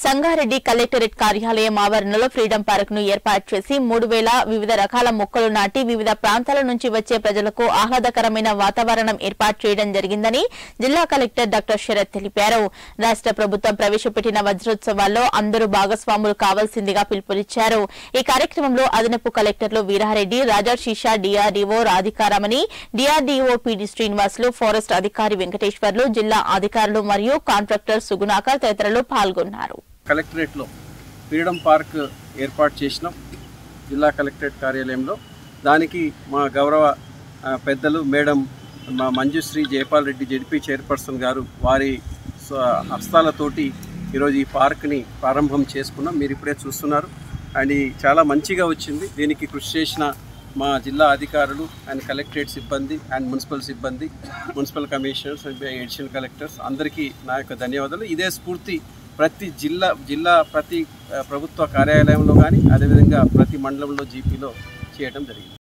Sangareddy collectorate కార్యాలయం ఆవరణలో freedom park ను ఏర్పాటు చేసి మూడు వేల వివిధ రకాల మొక్కలు నాటి వివిధ ప్రాంతాల నుంచి వచ్చే ప్రజలకు ఆహ్లాదకరమైన వాతావరణం ఏర్పాటు చేయడం జరిగిందని జిల్లా కలెక్టర్ డాక్టర్ శరత్ తెలిపారు రాష్ట్ర ప్రభుత్వం ప్రవేశపెట్టిన వజ్రోత్సవాల్లో అందరూ భాగస్వాములు కావాల్సిందిగా పిలుపునిచ్చారు ఈ కార్యక్రమంలో అదనపు కలెక్టర్లు Veerareddy Rajarshi Shah DRDO Radhikaramani DRDO PD Srinivasulu forest అధికారి వెంకటేశ్వర్లు జిల్లా అధికారులు మరియు కాంట్రాక్టర్ సుగుణాకర్ తదితరులు పాల్గొన్నారు కలెక్టరేట్లో ఫ్రీడమ్ పార్క్ ఏర్పాటు చేసినాం జిల్లా కలెక్టరేట్ కార్యాలయంలో దానికి మా గౌరవ ఆ, పెద్దలు మేడం మా మంజుశ్రీ జయపాల్ రెడ్డి జడ్పీ చైర్పర్సన్ గారు వారి స్వ- హస్తాలతోటి ఈరోజు ఈ పార్క్ని ప్రారంభం చేసుకున్నాం మీరు ఇప్పుడే చూస్తున్నారు అండ్ ఈ చాలా మంచిగా వచ్చింది దీనికి కృషి చేసిన మా జిల్లా అధికారులు అండ్ కలెక్టరేట్ సిబ్బంది అండ్ మున్సిపల్ సిబ్బంది municipal commissioners and additional collectors అందరికీ నా యొక్క ధన్యవాదాలు ఇదే స్ఫూర్తి ప్రతి జిల్లా జిల్లా ప్రతి ఆ, ప్రభుత్వ కార్యాలయంలో కానీ అదేవిధంగా ప్రతి మండలంలో జీపీలో చేయడం జరిగింది